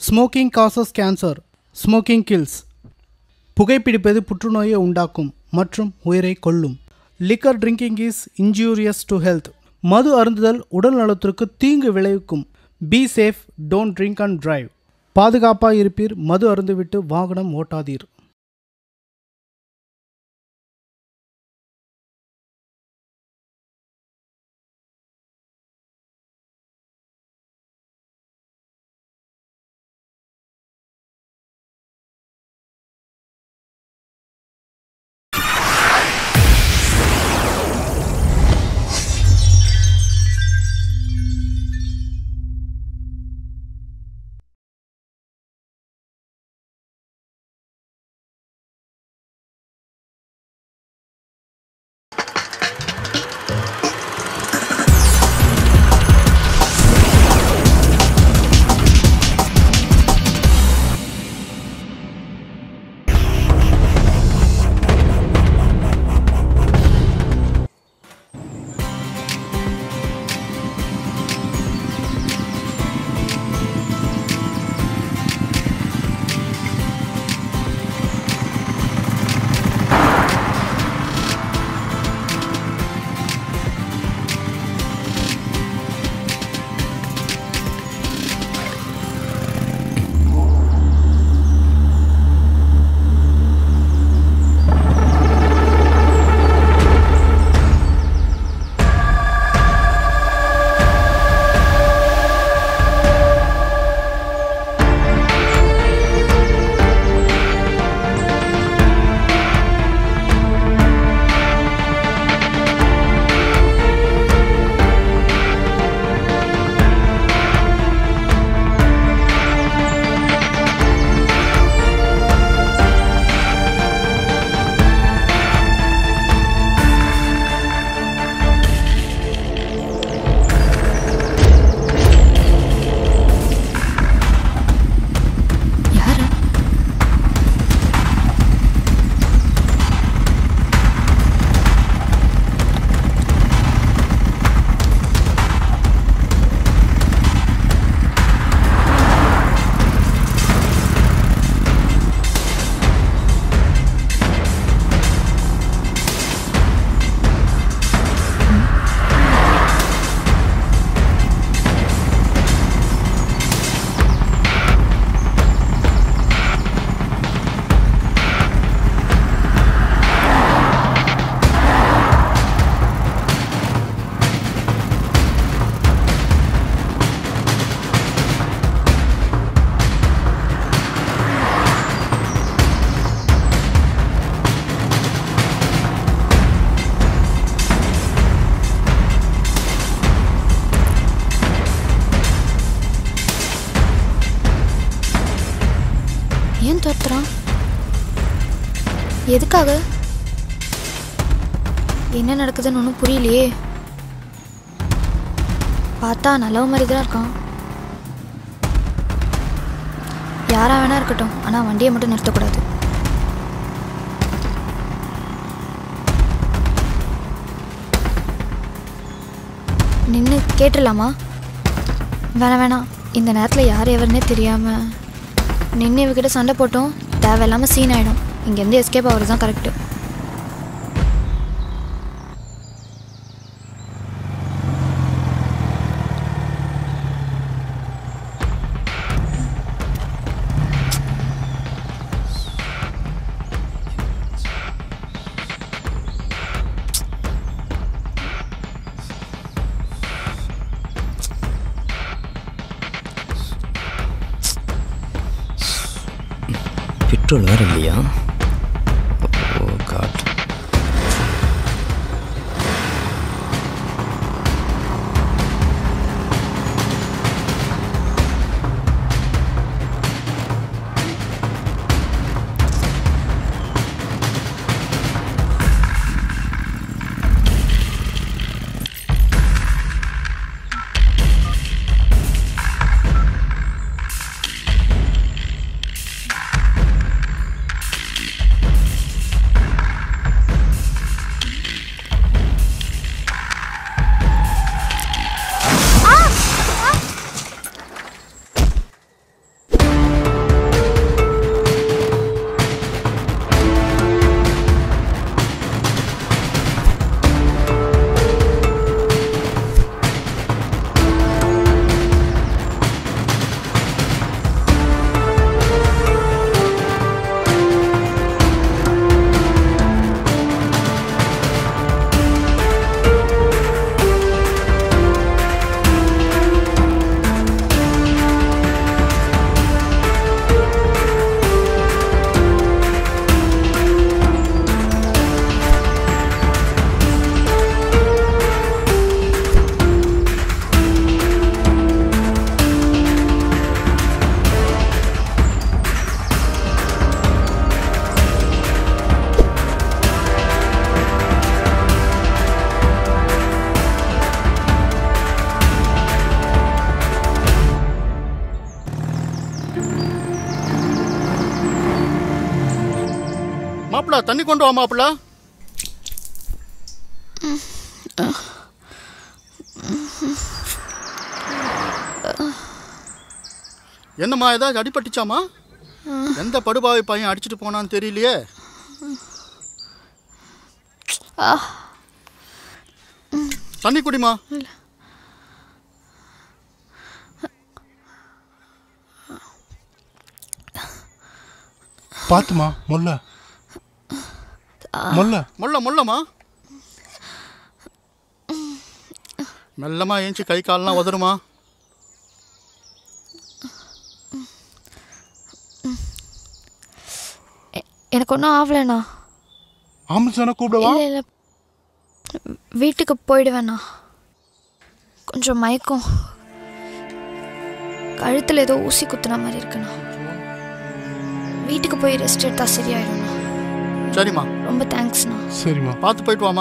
Smoking causes cancer smoking kills புகைப்பிடிப்பது புற்றுநோயை உண்டாக்கும் மற்றும் உயிரை கொல்லும் liquor drinking is injurious to health மது அருந்துதல் உடல் நலத்திற்கு தீங்கு விளைவிக்கும் be safe don't drink and drive பாதுகாப்பாக இருப்பீர் மது அருந்துவிட்டு வாகனம் ஓட்டாதீர் யாரு ஏன் துரத்துறான் எதுக்காக என்ன நடக்குதுன்னு ஒன்றும் புரியலையே பார்த்தா நல்லவ மாதிரி தான் இருக்கான் யாரா வேணா இருக்கட்டும் ஆனால் வண்டியை மட்டும் நிறுத்தக்கூடாது நின்று கேட்டுடலாமா வேணாம் வேணாம் இந்த நேரத்தில் யார் எவருன்னே தெரியாமல் நின்று இவகிட்ட சண்டை போட்டோம் தேவையில்லாமல் சீன் ஆகிடும் இங்கேருந்து எஸ்கேப் ஆகிறது தான் கரெக்டு பெட்ரோல் வேறு இல்லையா ஓ காட் மாப்பிள தண்ணி கொண்டு வா மாப்பிள என்னம்மா ஏதாவது அடிபட்டுச்சாமா எந்த படுபாவி பையன் அடிச்சிட்டு போனான்னு தெரியலையே தண்ணி குடிமா பாத்துமா முல்ல முல்ல முள்ள முள்ளமா மெல்லமா ஏஞ்சி கை கால்லாம் உதறுமா எனக்கு ஒன்றும் ஆகலைண்ணா ஆம்புலன்ஸ் வேணா கூப்பிடவா இல்லை இல்லை வீட்டுக்கு போயிடுவேண்ணா கொஞ்சம் மயக்கம் கழுத்தில் ஏதோ ஊசி குத்துன மாதிரி இருக்குண்ணா வீட்டுக்கு போய் ரெஸ்ட் எடுத்தா சரியாயிடும்ண்ணா சரிம்மா ரொம்ப தேங்க்ஸ்ண்ணா சரிம்மா பார்த்து போயிட்டு வாமா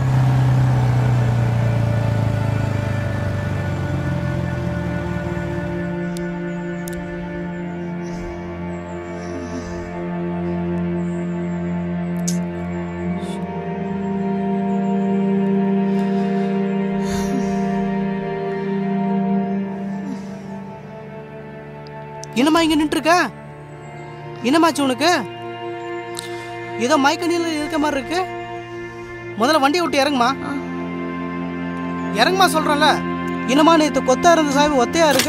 என்னம்மா இங்கே நின்றுருக்க என்னமாச்சு உனக்கு ஏதோ மயக்க நிலையில் இருக்க மாதிரி இருக்கு முதல்ல வண்டியை விட்டு இறங்குமா இறங்குமா சொல்கிறேன்ல என்னம்மா நேற்று கொத்தா இருந்த சாவி ஒத்தையா இருக்கு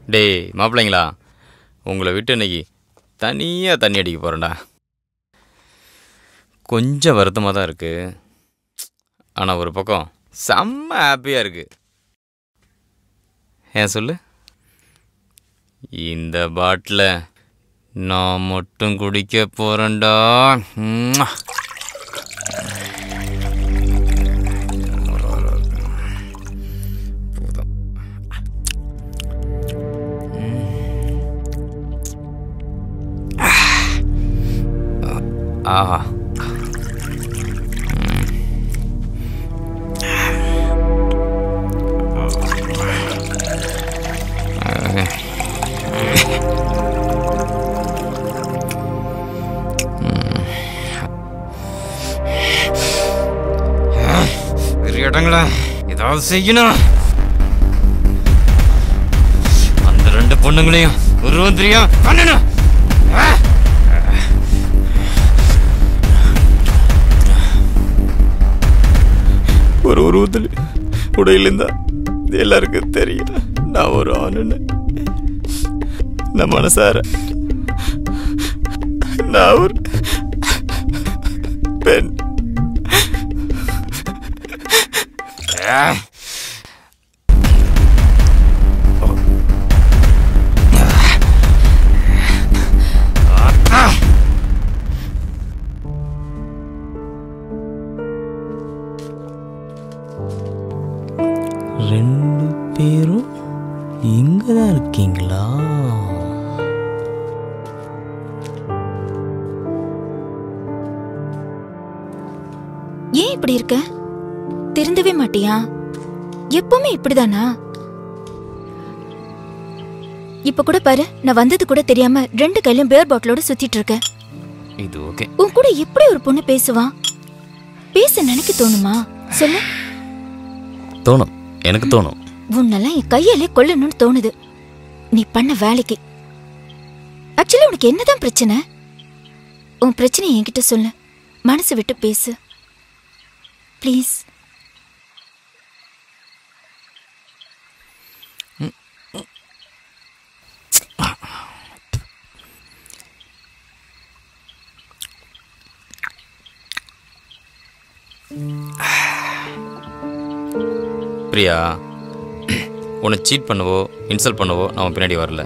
டேய் மாப்பிள்ளைங்களா உங்களை விட்டு இன்னைக்கு தனியாக தண்ணி அடிக்க போகிறேன்டா கொஞ்சம் வருத்தமாக தான் இருக்குது ஆனால் ஒரு பக்கம் செம்ம ஹாப்பியாக இருக்குது ஏன் சொல்லு இந்த பாட்டில் நான் மட்டும் குடிக்க போகிறேன்டா ஆஹா பெரிய இடங்களா ஏதாவது செய்யணும் அந்த ரெண்டு பொண்ணுங்களையும் உருவம் தெரியும் பண்ணணும் ஆ! ஒரு உருவத்தில் உடையிலிருந்தா இது எல்லாருக்கும் தெரியும் நான் ஒரு ஆணுன்னு நான் மனசார நான் ஒரு பெண் ஆ! ரெண்டு பேரும் இங்கே தான் இருக்கீங்களா ஏன் இப்படி இருக்க திருந்தவே மாட்டியா எப்பவுமே இப்படிதானா இப்ப கூட பாரு நான் வந்தது கூட தெரியாம ரெண்டு கையிலும் பேர் பாட்டிலோட சுத்திட்டு இருக்கேன் இது ஓகே உன் கூட எப்படி ஒரு பொண்ணு பேசுவா பேச நினைக்க தோணுமா சொல்லு தோணும் எனக்கு தோணும் உன்னெல்லாம் என் கையாலே கொல்லணும்னு தோணுது நீ பண்ண வேலைக்கு ஆக்சுவலி உனக்கு என்னதான் பிரச்சனை உன் பிரச்சனை என்கிட்ட சொல்லு மனசு விட்டு பேசு ப்ளீஸ் பிரியா உன்னை சீட் பண்ணவோ இன்சல்ட் பண்ணவோ நான் உன் பின்னாடி வரல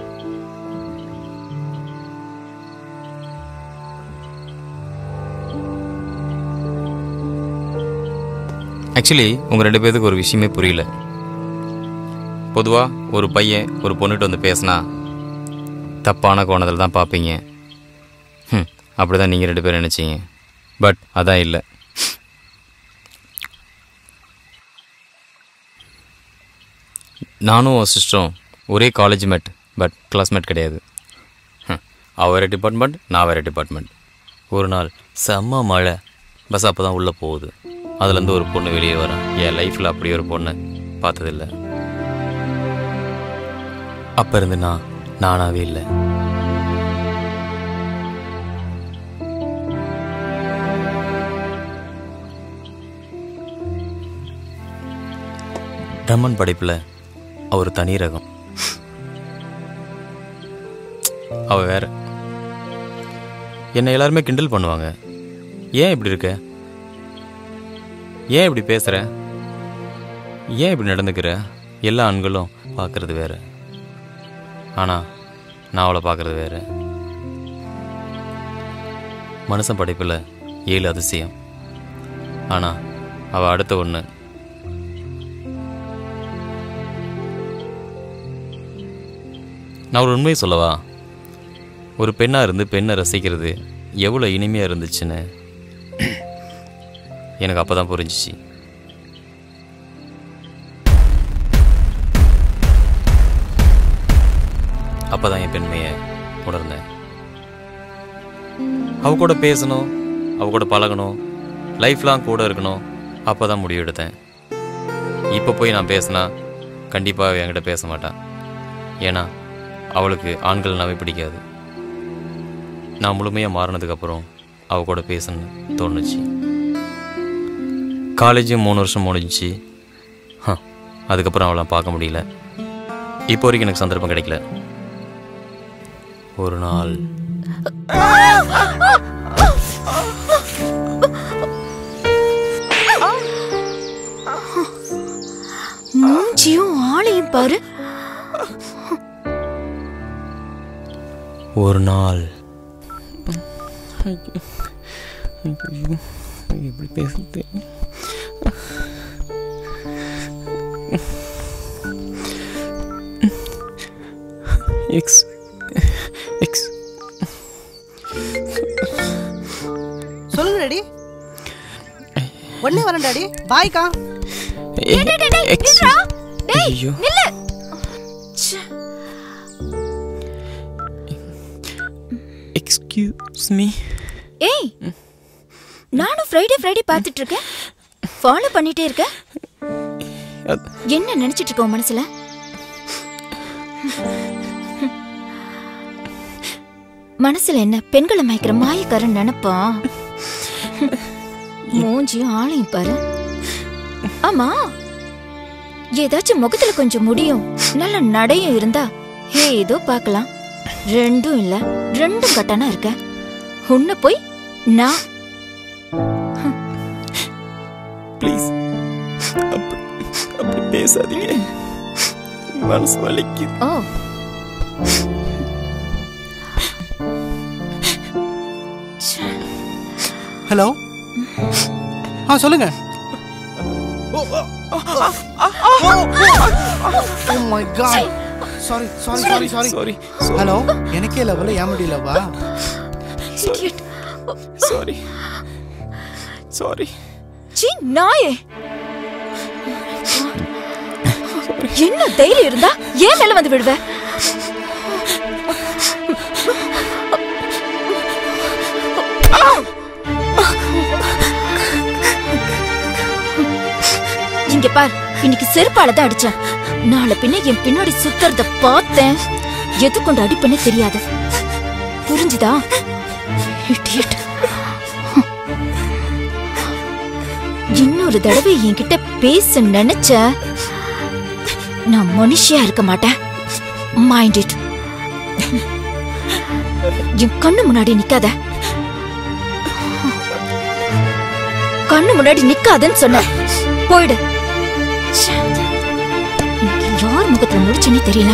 ஆக்சுவலி உங்கள் ரெண்டு பேருக்கு ஒரு விஷயமே புரியல பொதுவாக ஒரு பையன் ஒரு பொண்ணுகிட்ட வந்து பேசினா தப்பான கோணத்தில் தான் பார்ப்பீங்க ம் அப்படி தான் நீங்கள் ரெண்டு பேரும் நினச்சிங்க பட் அதான் இல்லை நானும் ஒரு சிஸ்டரும் ஒரே காலேஜ் மேட் பட் கிளாஸ்மேட் கிடையாது ஹம், அவ வேறு டிபார்ட்மெண்ட் நான் வேறு டிபார்ட்மெண்ட் ஒரு நாள் செம்ம மழை பஸ் அப்போ தான் உள்ளே போகுது அதுலேருந்து ஒரு பொண்ணு வெளியே வரேன் என் லைஃப்பில் அப்படி ஒரு பொண்ணை பார்த்ததில்ல அப்போ இருந்து நான் நானாகவே இல்லை ரமன் படைப்பில் அவர் தனி ரகம் அவ வேற என்னை எல்லாருமே கிண்டல் பண்ணுவாங்க ஏன் இப்படி இருக்க ஏன் இப்படி பேசுற ஏன் இப்படி நடந்துக்கிற எல்லா ஆண்களும் பார்க்கறது வேற ஆனா நான் அவளை பார்க்கறது வேற மனுஷன் படைப்பில் ஏழு அதிசயம் ஆனா அவ அடுத்த ஒன்று நான் ஒரு உண்மையை சொல்லவா ஒரு பெண்ணாக இருந்து பெண்ணை ரசிக்கிறது எவ்வளோ இனிமையாக இருந்துச்சுன்னு எனக்கு அப்போ தான் புரிஞ்சிச்சு அப்போ தான் என் பெண்மையை உணர்ந்தேன் அவ கூட பேசணும் அவ கூட பழகணும் லைஃப்லாம் கூட இருக்கணும் அப்போ தான் முடிவு எடுத்தேன் இப்போ போய் நான் பேசினா கண்டிப்பாக என்கிட்ட பேச மாட்டான் ஏன்னா அவளுக்கு ஆண்கள்னாவே பிடிக்காது நான் முழுமையாக மாறினதுக்கப்புறம் அவ கூட பேசணும்னு தோணுச்சு காலேஜும் மூணு வருஷம் முடிஞ்சிச்சு ஹ, அதுக்கப்புறம் அவளை பார்க்க முடியல இப்போ வரைக்கும் எனக்கு சந்தர்ப்பம் கிடைக்கல ஒரு நாள் மூஞ்சியும் ஆளையும் பாரு ஒரு நாள் எப்படி பேசுறது எக்ஸ் எக்ஸ் சொல்லுங்க டாடி உடனே வரேன் டாடி பாய்க்கா எக்ஸ் ஐயோ எக்ஸ்கியூஸ் மீ ஏய் நானும் ஃப்ரைடே ஃப்ரைடே பார்த்துட்டு இருக்கேன் ஃபாலோ பண்ணிட்டே இருக்க என்ன நினைச்சிட்டு இருக்க உன் மனசுல மனசுல என்ன பெண்களை மயக்கிற மாயக்காரன் நினைப்பா மூஞ்சியும் ஆளையும் பாரு ஆமா ஏதாச்சும் முகத்துல கொஞ்சம் முடியும் நல்ல நடையும் இருந்தா ஏதோ பார்க்கலாம் ரெண்டும் இல்ல ரெண்டும் கட்டானா இருக்க உன்னை போய் நான் ப்ளீஸ் அப்படி அப்படி பேசாதீங்க மனசு வலிக்குது ஓ ஹலோ ஆ சொல்லுங்க oh my god sorry sorry sorry sorry sorry hello எனக்கே லெவல ஏன் முடியலவா idiot. சாரி சாரி சீ நாயே என்ன தைரியம் இருந்தா ஏன் மேல வந்து விடுவ இங்க பார் இன்னைக்கு செருப்பால தான் அடிச்சேன் நாளை பின்ன என் பின்னாடி சுத்துறத பார்த்தேன் எது கொண்டு அடிப்பேன்னு தெரியாது புரிஞ்சுதா Idiot. இன்னொரு தடவை என்கிட்ட பேச நினைச்ச நான் மனுஷியா இருக்க மாட்டேன் மைண்ட் இட் என் கண்ணு முன்னாடி நிக்காத கண்ணு முன்னாடி நிக்காதன்னு சொன்ன போயிடு ச்சே. எனக்கு யார் முகத்துல முடிச்சுன்னு தெரியல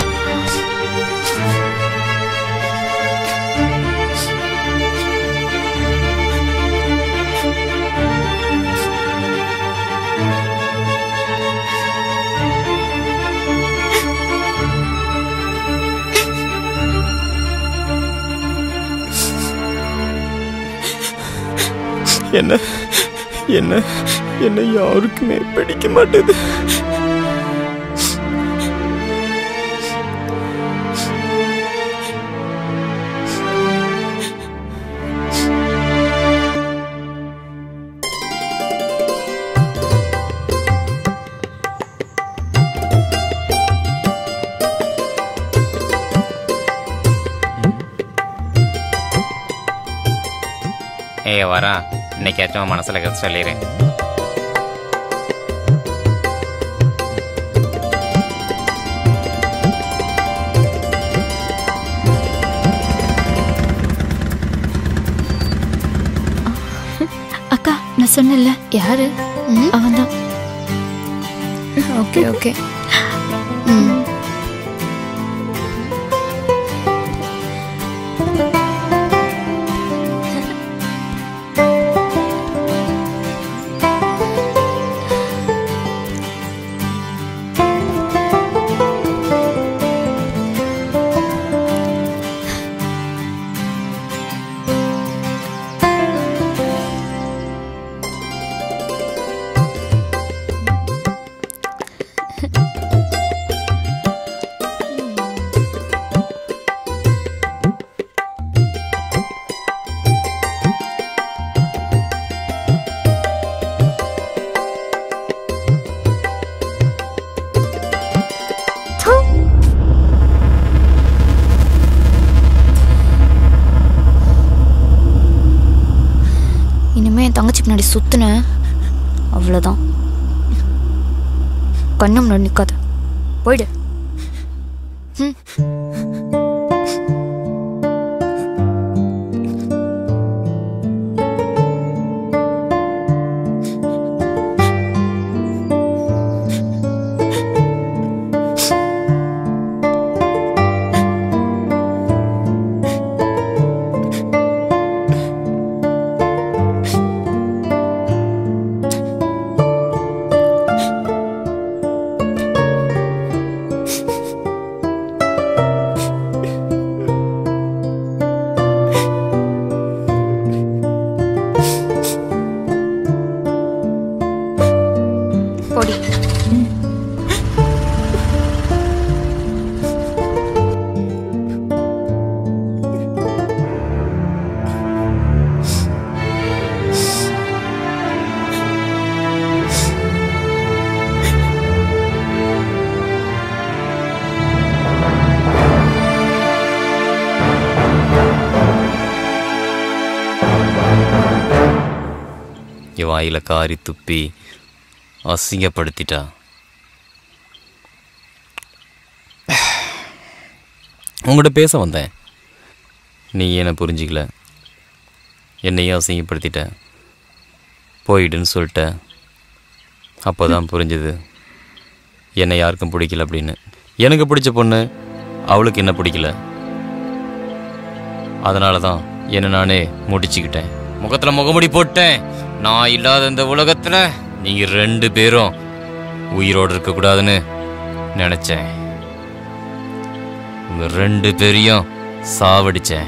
என்ன என்ன என்ன யாருக்குமே பிடிக்க மாட்டேது ஏய் வரா இன்னைக்காச்சும் மனசில் கஷ்டம் சொல்லிடுறேன் அக்கா நான் சொன்னேன்ல யாரு அவன்தான் ஓகே ஓகே ம் இனிமே என் தங்கச்சி பின்னாடி சுத்துன அவ்வளோதான் கண்ணு முன்னாடி நிற்காத போயிடு பொடி என் வாயில காரி துப்பி அசிங்கப்படுத்திட்டா உங்கள்கிட்ட பேச வந்தேன் நீ என்னை புரிஞ்சிக்கல என்னையும் அசிங்கப்படுத்திட்ட போயிடுன்னு சொல்லிட்ட அப்போ தான் புரிஞ்சுது என்னை யாருக்கும் பிடிக்கல அப்படின்னு எனக்கு பிடிச்ச பொண்ணு அவளுக்கு என்ன பிடிக்கல அதனால தான் என்னை நானே முடிச்சுக்கிட்டேன் முகத்தில் முகமுடி போட்டேன் நான் இல்லாத இந்த உலகத்தில் நீங்கள் ரெண்டு பேரும் உயிரோடு இருக்கக்கூடாதுன்னு நினச்சேன் உங்க ரெண்டு பேரையும் சாவடிச்சேன்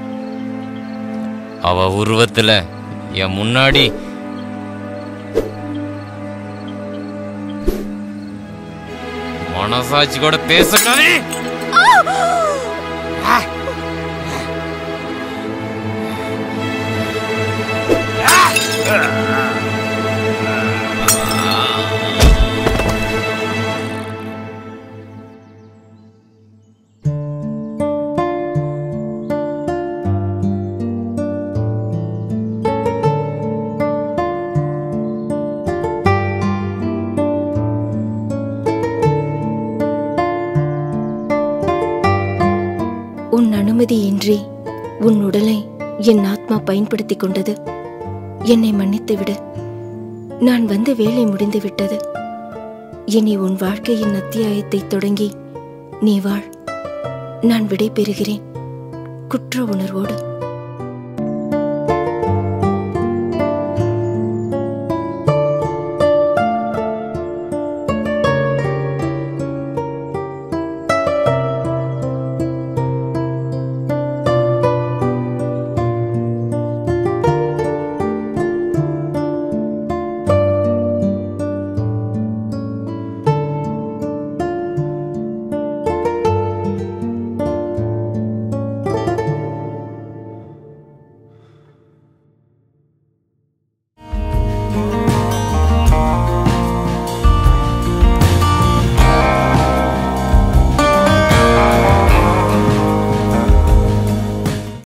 அவ உருவத்தில் என் முன்னாடி மனசாட்சி கூட பேசுறானே உன் அனுமதியின்றி உன் உடலை என் ஆத்மா பயன்படுத்திக் கொண்டது என்னை மன்னித்து விடு நான் வந்த வேலை முடிந்து விட்டது இனி உன் வாழ்க்கையின் அத்தியாயத்தை தொடங்கி நீ வாழ் நான் விடை பெறுகிறேன் குற்ற உணர்வோடு